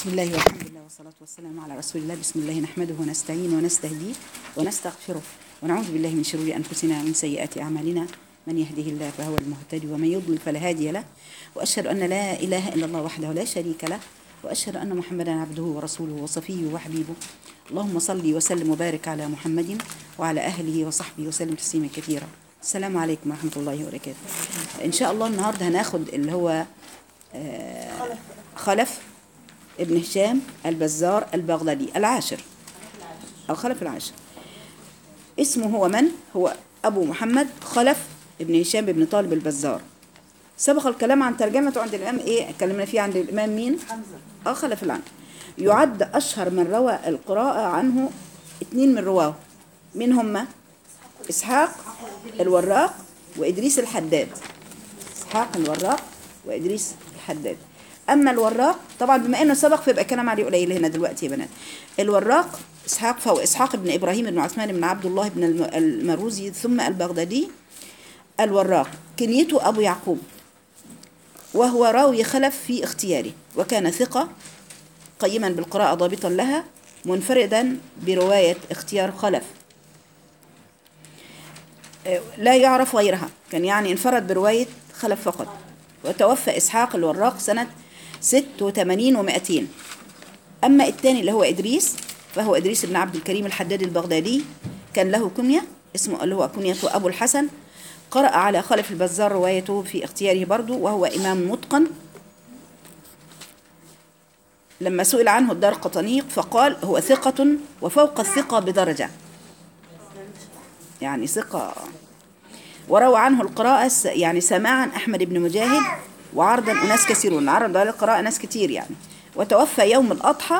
بسم الله والحمد لله والصلاة والسلام على رسول الله بسم الله نحمده ونستعينه ونستهديه ونستغفره ونعوذ بالله من شرور أنفسنا ومن سيئات أعمالنا من يهده الله فهو المهتدي ومن يضلل فلا هادي له وأشهد أن لا إله إلا الله وحده لا شريك له وأشهد أن محمدا عبده ورسوله وصفيه وحبيبه اللهم صل وسلم وبارك على محمد وعلى أهله وصحبه وسلم تسليما كثيرا السلام عليكم ورحمة الله وبركاته إن شاء الله النهاردة هناخد اللي هو آه، خلف ابن هشام البزار البغدادي العاشر أو خلف العاشر اسمه هو من؟ هو أبو محمد خلف ابن هشام بن طالب البزار سبق الكلام عن ترجمته عند الإمام إيه؟ اتكلمنا فيه عند الإمام مين؟ حمزة آه خلف العنه يعد أشهر من روى القراءة عنه اثنين من رواه مين هما؟ إسحاق الوراق وإدريس الحداد إسحاق الوراق وإدريس الحداد أما الوراق طبعا بما إنه سبق فيبقى كلام عليه قليل هنا دلوقتي يا بنات الوراق إسحاق فهو إسحاق بن إبراهيم بن عثمان بن عبد الله بن الم- المروزي ثم البغدادي الوراق كنيته أبو يعقوب وهو راوي خلف في اختياره وكان ثقة قيما بالقراءة ضابطا لها منفردا برواية اختيار خلف لا يعرف غيرها كان يعني انفرد برواية خلف فقط وتوفى إسحاق الوراق سنة 86 و200 أما الثاني اللي هو إدريس فهو إدريس بن عبد الكريم الحداد البغدادي كان له كنية اسمه اللي هو كنيته أبو الحسن قرأ على خلف البزار روايته في اختياره برضه وهو إمام متقن لما سئل عنه الدار قطنيق فقال هو ثقة وفوق الثقة بدرجة يعني ثقة وروى عنه القراءة س- يعني سماعا أحمد بن مجاهد وعرضا أناس كثيرون عرض على القراءة ناس كتير يعني وتوفى يوم الأضحى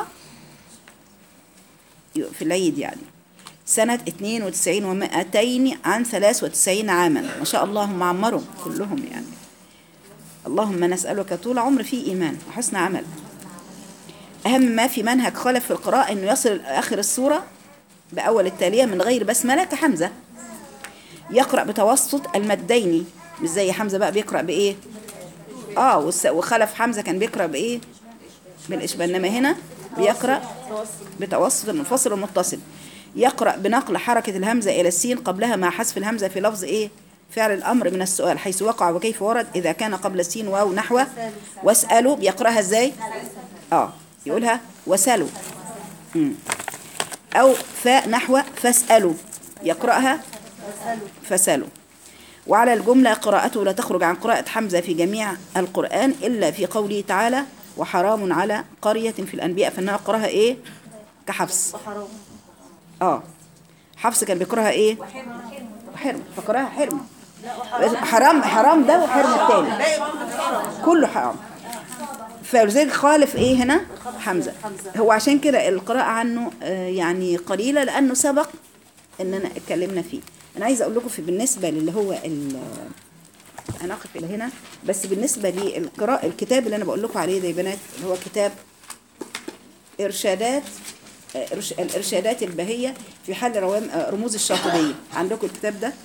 في العيد يعني سنة 92 و200 عن 93 عاما ما شاء الله هم عمرهم كلهم يعني اللهم نسألك طول عمر في إيمان وحسن عمل أهم ما في منهج خلف في القراءة إنه يصل آخر السورة بأول التالية من غير بسملة كحمزة يقرأ بتوسط المدين مش زي حمزة بقى بيقرأ بإيه آه والس- وخلف حمزة كان بيقرأ بإيه بالإشباه إنما هنا بيقرأ بتوسط المنفصل والمتصل يقرأ بنقل حركة الهمزة إلى السين قبلها مع حذف الهمزة في لفظ إيه فعل الأمر من السؤال حيث وقع وكيف ورد إذا كان قبل السين واو نحو واسألوا بيقرأها إزاي آه يقولها وسألوا مم. أو فاء نحو فاسألوا يقرأها فسألوا وعلى الجملة قراءته لا تخرج عن قراءة حمزة في جميع القرآن إلا في قوله تعالى وحرام على قرية في الأنبياء فإنها قراها إيه كحفص آه حفص كان بيقراها إيه حرم فقراها حرم حرام حرام ده وحرم التاني كله حرام فلذلك خالف ايه هنا حمزة هو عشان كده القراءة عنه آه، يعني قليلة لأنه سبق إننا اتكلمنا فيه أنا عايزة أقول لكم في بالنسبة للي هو ال هنقف إلى هنا بس بالنسبة للقراءة الكتاب اللي أنا بقول لكم عليه ده يا بنات اللي هو كتاب إرشادات آه، إرش- الإرشادات البهية في حل روام آه، رموز الشاطبية عندكم الكتاب ده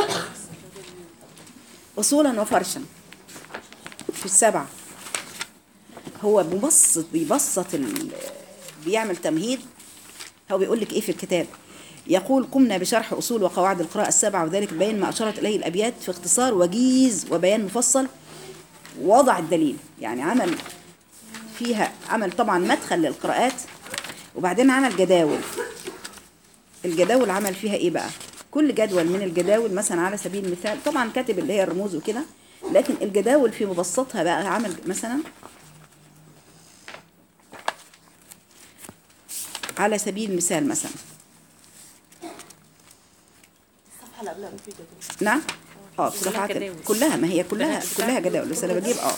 أصولا وفرشا في السبعة هو مبسط بيبسط ال... بيعمل تمهيد هو بيقول لك ايه في الكتاب يقول قمنا بشرح اصول وقواعد القراءه السبعه وذلك بين ما اشارت اليه الابيات في اختصار وجيز وبيان مفصل وضع الدليل يعني عمل فيها عمل طبعا مدخل للقراءات وبعدين عمل جداول الجداول عمل فيها ايه بقى كل جدول من الجداول مثلا على سبيل المثال طبعا كاتب اللي هي الرموز وكده لكن الجداول في مبسطها بقى عمل مثلا على سبيل المثال مثلا الصفحة اللي قبلها في جدول نعم اه صفحات كلها ما هي كلها كلها جداول بس انا بجيب اه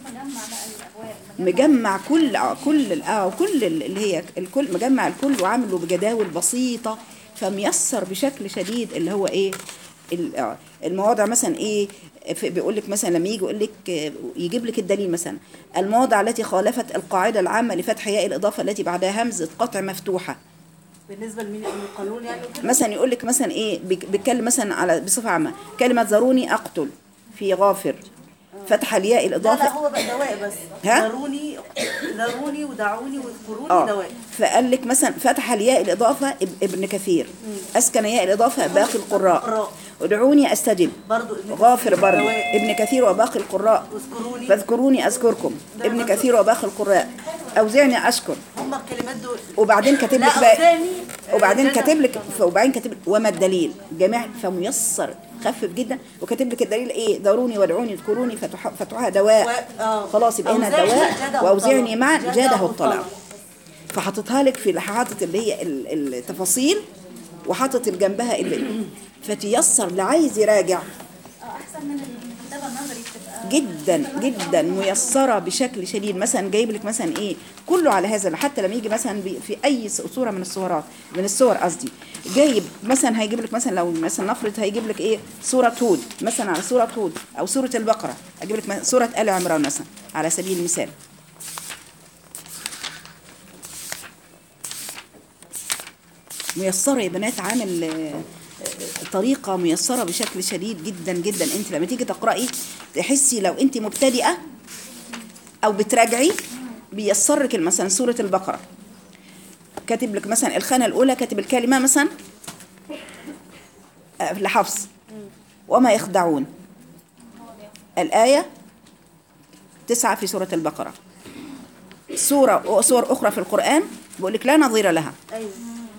مجمع كل اه كل ال- اه كل ال- اللي هي الكل مجمع الكل وعامله بجداول بسيطه فميسر بشكل شديد اللي هو ايه ال- آه، المواضع مثلا ايه في- بيقول لك مثلا لما يجي يقول لك آه، يجيب لك الدليل مثلا المواضع التي خالفت القاعده العامه لفتح ياء الاضافه التي بعدها همزه قطع مفتوحه بالنسبة لمين القانون يعني وكده مثلا يقول لك مثلا ايه بيك- بيتكلم مثلا على بصفه عامه كلمه ذروني اقتل في غافر فتح الياء لا لا الإضافة هو بقى دواء بس ها؟ ذروني ذروني ودعوني واذكروني اه دواء فقال لك مثلا فتح الياء الإضافة اب- ابن كثير أسكن ياء الإضافة باقي القراء قراء. ادعوني أستجب برضو ابن غافر كثير برضه دواء. ابن كثير وباقي القراء واذكروني فاذكروني أذكركم ابن كثير وباقي القراء أوزعني أشكر هم الكلمات دول وبعدين كاتب لا لك بقى أوزاني وبعدين آه، كاتب لك وبعدين كاتب وما الدليل جميع فميسر خفف جدا وكاتب لك الدليل ايه ذروني وادعوني اذكروني فتح فتحها دواء و- آه. خلاص يبقى هنا أوزعني دواء جاده واوزعني الطلب. معا جاده جاده الطلب الطلب. فحطيتها لك في حاطط اللي هي ال- التفاصيل وحاطط جنبها اللي فتيسر اللي عايز يراجع احسن من الكتابه النظري بتبقى جدا جدا ميسره بشكل شديد مثلا جايب لك مثلا ايه كله على هذا حتى لما يجي مثلا بي- في اي س- صوره من الصورات من الصور قصدي جايب مثلا هيجيب لك مثلا لو مثلا نفرض هيجيب لك ايه سوره هود مثلا على سوره هود او سوره البقره اجيب لك مثلاً سوره ال عمران مثلا على سبيل المثال ميسره يا بنات عامل آه، آه، طريقه ميسره بشكل شديد جدا جدا انت لما تيجي تقراي تحسي لو انت مبتدئه او بتراجعي بيسر لك مثلا سوره البقره كاتب لك مثلا الخانه الاولى كاتب الكلمه مثلا آه، لحفص وما يخدعون الايه تسعة في سورة البقرة سورة سور أخرى في القرآن بقول لك لا نظير لها ايوه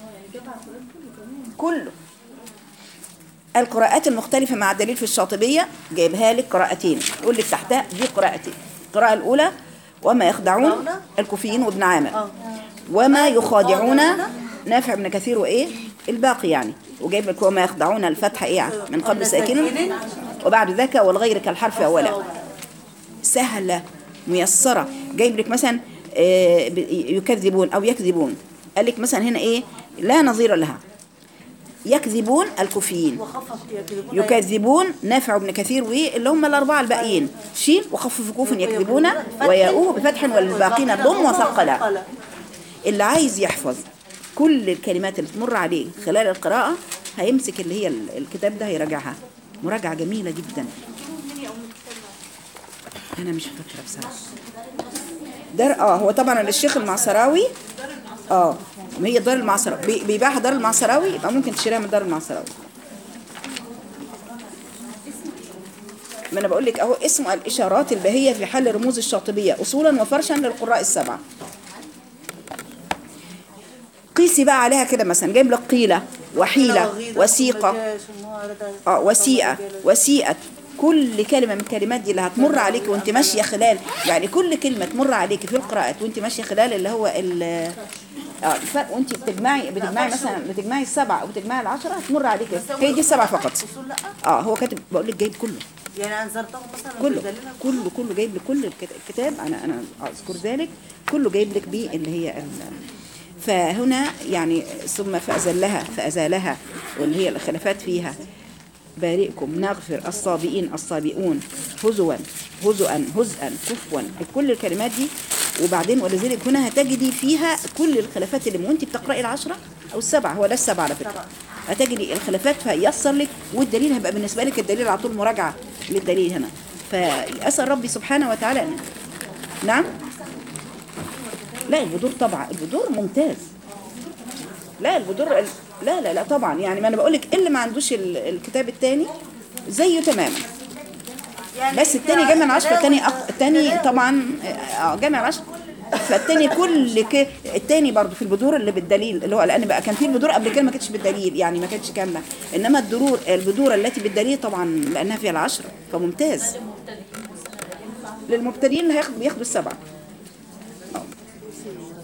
كله القراءات المختلفة مع الدليل في الشاطبية جايبها لك قراءتين يقول لك تحتها دي قراءتين القراءة الأولى وما يخدعون يخدعون؟ الكوفيين وابن عامر اه وما يخادعون يخادعون؟ نافع بن كثير وإيه الباقي يعني وجايب لك وما يخدعون الفتح إيه من قبل قبل ساكن ساكن. وبعد ذاك والغير كالحرف أولا سهلة ميسرة جايب لك مثلا آه، ب- يكذبون أو يكذبون قال لك مثلا هنا إيه لا نظير لها يكذبون الكوفيين وخفف يكذبون يكذبون نافع بن كثير واللي هم الأربعة الباقيين شين وخفف كوف يكذبون وياؤوه بفتح والباقين ضم وثقلا اللي عايز يحفظ كل الكلمات اللي تمر عليه خلال القراءة هيمسك اللي هي ال- الكتاب ده هيراجعها مراجعة جميلة جدا أنا مش فاكرة بصراحة دار اه هو طبعا الشيخ المعصراوي اه ما هي دار المعصراوي بي- بيبيعها دار المعصراوي يبقى ممكن تشتريها من دار المعصراوي ما انا بقول لك اهو اسمه الاشارات الباهيه في حل رموز الشاطبيه اصولا وفرشا للقراء السبعه قيسي بقى عليها كده مثلا جايب لك قيله وحيله وسيقه اه وسيئة وسيئة كل كلمة من الكلمات دي اللي هتمر عليك وانت ماشية خلال يعني كل كلمة تمر عليك في القراءات وانت ماشية خلال اللي هو ال اه الفرق وانت بتجمعي بتجمعي مثلا بتجمعي السبعة او بتجمعي العشرة هتمر عليك هي دي السبعة فقط اصول لا اه هو كاتب بقول لك جايب كله يعني انذرتهم مثلا كله بدليلها كله كله جايب لك كل الكت- الكتاب انا انا اذكر ذلك كله جايب لك بيه اللي هي ال- فهنا يعني ثم فازلها فازالها واللي هي الخلافات فيها بارئكم نغفر الصابئين الصابئون هزوا هزؤا هزءا كفوا كل الكلمات دي وبعدين ولذلك هنا هتجدي فيها كل الخلافات اللي وانت بتقراي العشره او السبعه هو ده السبعه على فكره هتجدي الخلافات فيسر لك والدليل هيبقى بالنسبه لك الدليل على طول مراجعه للدليل هنا فاسال ربي سبحانه وتعالى أن- نعم لا البدور طبعا البدور ممتاز لا البدور ال- لا لا لا طبعا يعني ما انا بقول لك اللي ما عندوش ال- الكتاب الثاني زيه تماما يعني بس التاني جامع العشرة التاني أق... التاني طبعا اه جامع العشرة فالتاني كل ك... التاني برضو في البذور اللي بالدليل اللي هو لان بقى كان في البذور قبل كده ما كانتش بالدليل يعني ما كانتش كامله انما الدرور البذور التي بالدليل طبعا لانها فيها العشرة فممتاز للمبتدئين اللي هياخد بياخدوا السبعه آه.